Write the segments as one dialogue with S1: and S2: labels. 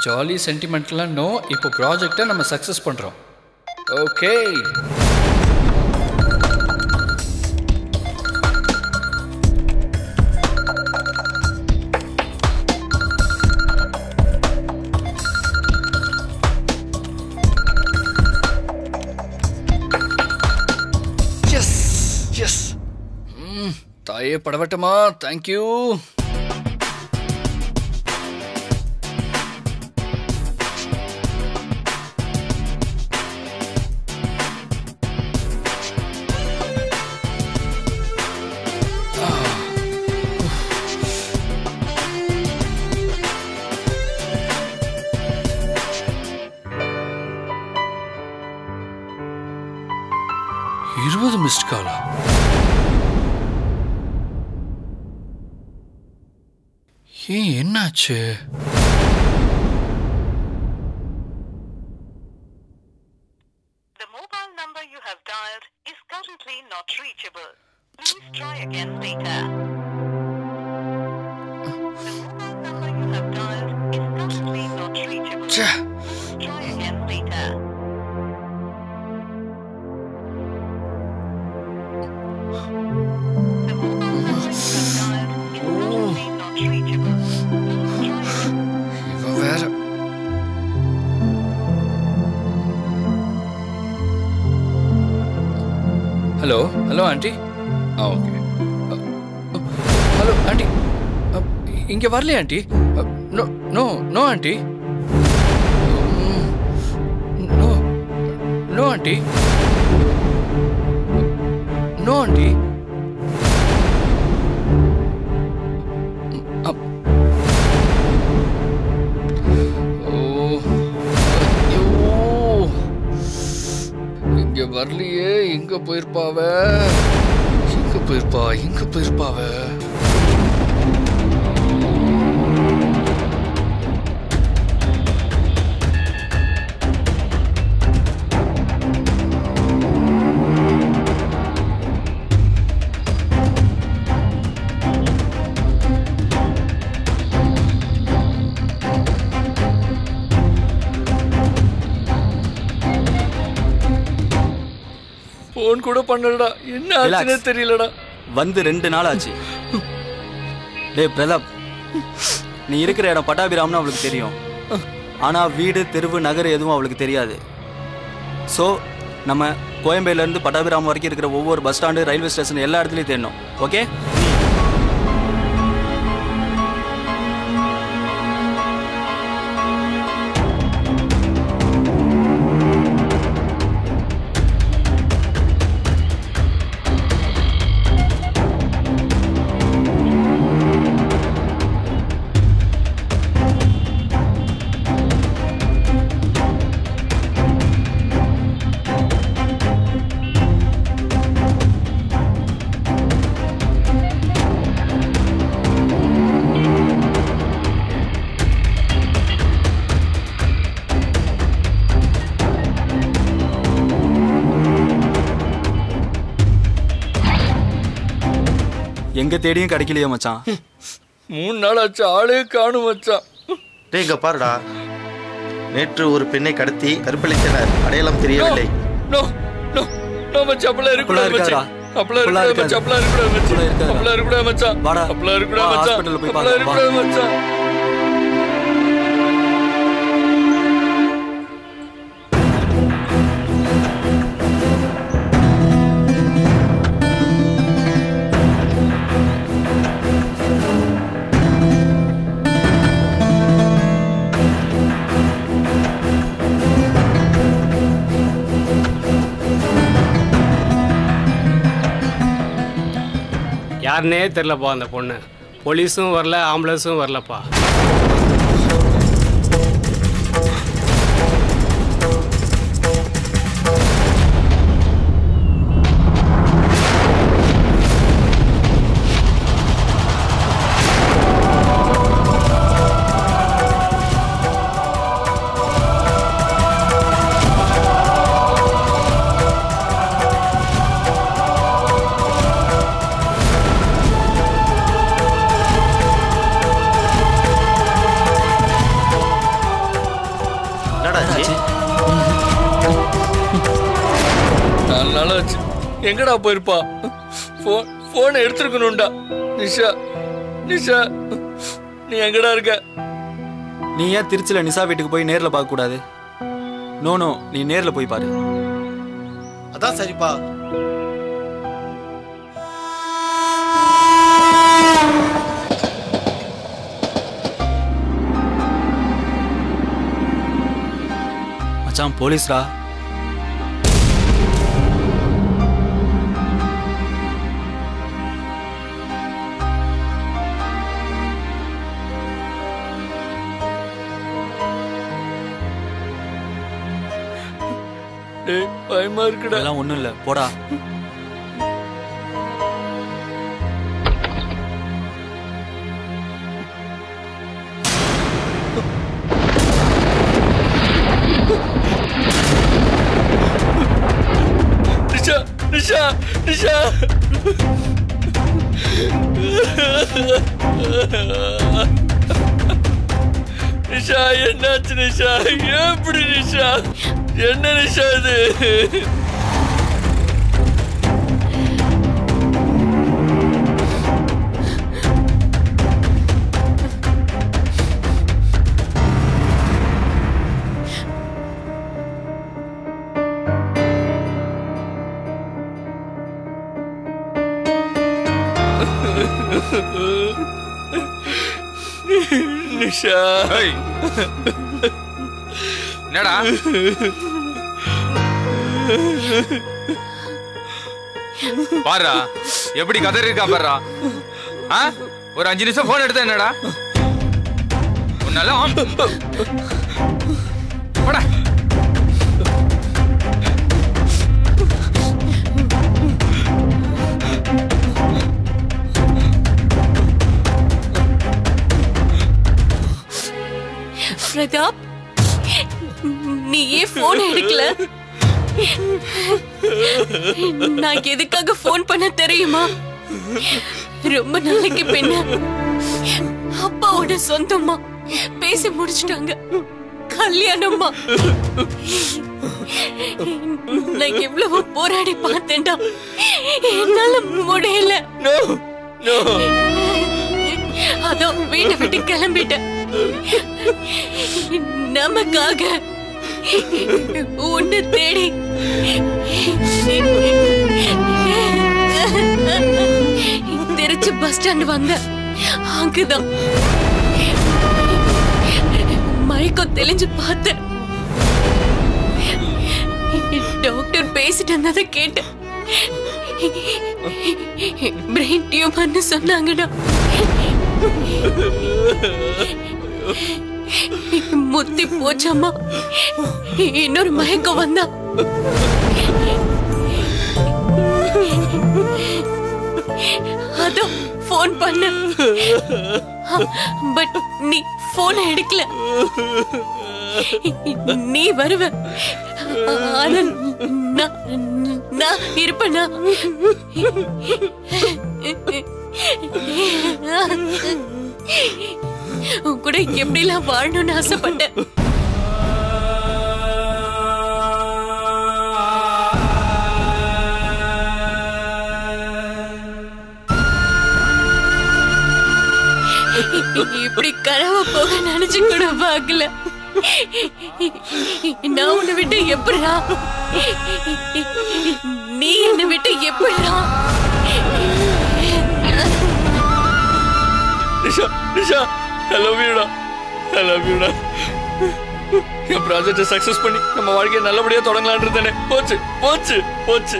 S1: Jolly சென்டிமெண்ட்லாம் no இப்போ ப்ராஜெக்டை நம்ம சக்ஸஸ் பண்ணுறோம் ஓகே எஸ் எஸ் தாயே படவட்டமா தேங்க்யூ இருபது மிஸ்ட் காலா ஏன் என்னாச்சு
S2: The mobile number you have dialed is currently not reachable. Please try again later. The mobile number you have dialed is currently not reachable.
S1: ச்சே
S2: Please try again later. The mobile number you have dialed is currently not reachable. Please try
S1: இவன் வேற hello hello aunty ஆ okay hello aunty இங்கே வரலையா aunty no no no aunty no no aunty no aunty up ஓ ஐயோ இங்க வரலையே எங்க போயிருப்பாவ எங்க போயிருப்பா எங்க போயிருப்பாவ போன் கூட பண்ணலடா என்ன ஆச்சுன்னே
S3: Relax.
S1: தெரியலடா
S3: வந்து ரெண்டு நாள் ஆச்சு டேய் பிரதாப் நீ இருக்கிற இடம் பட்டாபிராம்னு அவளுக்கு தெரியும் ஆனால் வீடு தெருவு நகர் எதுவும் அவளுக்கு தெரியாது ஸோ நம்ம கோயம்பேடுலேருந்து பட்டாபிராம் வரைக்கும் இருக்கிற ஒவ்வொரு பஸ் ஸ்டாண்டு ரயில்வே ஸ்டேஷன் எல்லா இடத்துலையும் தேடணும் ஓகே எங்கே தேடியும் கிடைக்கலையே மச்சான்
S1: மூணு நாள் ஆச்சு ஆளே காணும் வச்சான்
S4: டேய் இங்க பாருடா நேற்று ஒரு பெண்ணை கடத்தி கற்பழித்தனர் அடையாளம் தெரியவில்லை
S1: நோ நோ நோ மச்சான் அப்பலாம் இருக்கக்கூடாது
S3: அப்பெல்லாம்
S1: மச்சான் அப்பலாம்
S3: இருக்காதா?
S1: இருக்கக்கூடாது
S3: அப்பெல்லாம்
S1: மச்சான் அப்பலாம் இருக்கக்கூடாது
S3: அப்பெல்லாம்
S1: மச்சான்
S3: இருக்காதா?
S1: அப்பலாம் இருக்கக்கூடாது மச்சான்
S3: வாடா. வா, hospital போய்
S1: அப்பலாம்
S3: பார்க்கலாம்,
S1: இருக்கக்கூடாது
S3: வா.
S1: மச்சான்
S5: யாருன்னே தெரிலப்பா அந்த பொண்ணு போலீஸும் வரல ஆம்புலன்ஸும் வரலப்பா
S2: Please
S4: என்னடா ஆச்சு
S1: நாலு நாள் ஆச்சு எங்கடா போயிருப்பா ஃபோன் ஃபோனை எடுத்துருக்கணும்டா நிஷா நிஷா நீ எங்கடா இருக்க
S3: நீ ஏன் திருச்சியில் நிசா வீட்டுக்கு போய் நேரில் பார்க்கக்கூடாது நோ நோ நீ நேரில் போய் பாரு
S4: அதான் சரிப்பா
S3: மச்சான் போலீஸ்ரா
S1: டேய் பயமா இருக்குடா
S3: அதெல்லாம் ஒன்றும் இல்லை போடா
S1: நிஷா நிஷா நிஷா நிஷா என்னாச்சு நிஷா எப்படி நிஷா என்ன நிஷா இது நிஷா
S6: ஏய். என்னடா பாருடா எப்படி கதறி இருக்கா பாருடா ஆ ஒரு அஞ்சு நிமிஷம் போன் எடுத்தா என்னடா உன்னால ஆம். போடா
S7: பிரதாப் நீ ஏன் போன் எடுக்கல நான் எதுக்காக ஃபோன் பண்ண தெரியுமா ரொம்ப நாளைக்கு பின்ன அப்பாவோட சொந்தமா பேசி முடிச்சிட்டாங்க கல்யாணமா நான் எவ்வளவு போராடி பார்த்தேன்டா என்னால முடியல
S1: நோ நோ
S7: அதோ வீட்டை விட்டு கிளம்பிட்டேன் நமக்காக உன்னை தேடி திருச்சி பஸ் ஸ்டாண்ட் வந்த அங்குதான் மயக்கம் தெளிஞ்சு பார்த்தேன் டாக்டர் பேசிட்டு இருந்ததை கேட்டேன் பிரெயின் டியூமர்னு சொன்னாங்கடா முத்தி போச்சம்மா இன்னொரு மயக்கம் வந்தா அதான் ஃபோன் பண்ண பட் நீ போன் எடுக்கல நீ வருவ ஆனா நான் நான் இருப்பேனா உன் கூட எப்படிலாம் வாழணும்னு ஆசைப்பட்டேன் இப்படி கனவு போக நினைச்சு கூட பார்க்கல நான் உன்னை விட்டு எப்படிடா நீ என்னை விட்டு எப்படிடா
S1: நிஷா நிஷா ஐ லவ் யூடா ஐ லவ் யூடா என் ப்ராஜெக்டை சக்சஸ் பண்ணி நம்ம வாழ்க்கையை நல்லபடியா தொடங்கலான் இருந்தேனே போச்சு போச்சு போச்சு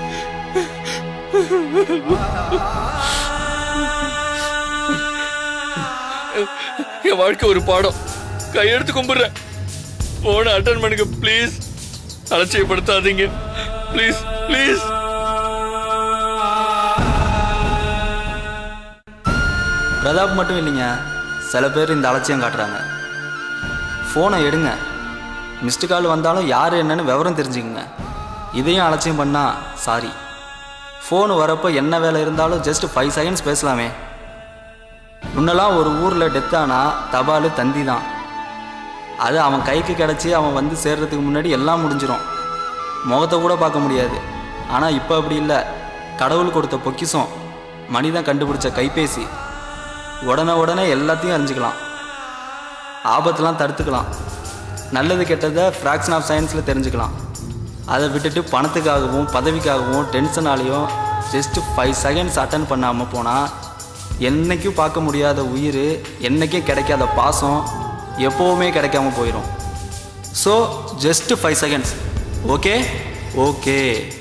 S1: என் வாழ்க்கை ஒரு பாடம் கையெடுத்து கும்பிடுறேன் போன அட்டன் பண்ணுங்க ப்ளீஸ் அலட்சியப்படுத்தாதீங்க ப்ளீஸ் ப்ளீஸ்
S3: பிரதாப் மட்டும் இல்லைங்க சில பேர் இந்த அலட்சியம் காட்டுறாங்க ஃபோனை எடுங்க மிஸ்டு கால் வந்தாலும் யார் என்னன்னு விவரம் தெரிஞ்சுக்குங்க இதையும் அலட்சியம் பண்ணால் சாரி ஃபோன் வரப்போ என்ன வேலை இருந்தாலும் ஜஸ்ட் ஃபைவ் செகண்ட்ஸ் பேசலாமே முன்னெல்லாம் ஒரு ஊரில் டெத் ஆனால் தபால் தந்தி தான் அது அவன் கைக்கு கிடச்சி அவன் வந்து சேர்றதுக்கு முன்னாடி எல்லாம் முடிஞ்சிடும் முகத்தை கூட பார்க்க முடியாது ஆனால் இப்போ அப்படி இல்லை கடவுள் கொடுத்த பொக்கிஷம் மனிதன் கண்டுபிடிச்ச கைபேசி உடனே உடனே எல்லாத்தையும் அறிஞ்சிக்கலாம் ஆபத்தெல்லாம் தடுத்துக்கலாம் நல்லது கெட்டதை ஃப்ராக்ஷன் ஆஃப் சயின்ஸில் தெரிஞ்சுக்கலாம் அதை விட்டுட்டு பணத்துக்காகவும் பதவிக்காகவும் டென்ஷனாலையும் ஜஸ்ட் ஃபைவ் செகண்ட்ஸ் அட்டன் பண்ணாமல் போனால் என்னைக்கும் பார்க்க முடியாத உயிர் என்னைக்கும் கிடைக்காத பாசம் எப்போவுமே கிடைக்காம போயிடும் so just five seconds okay okay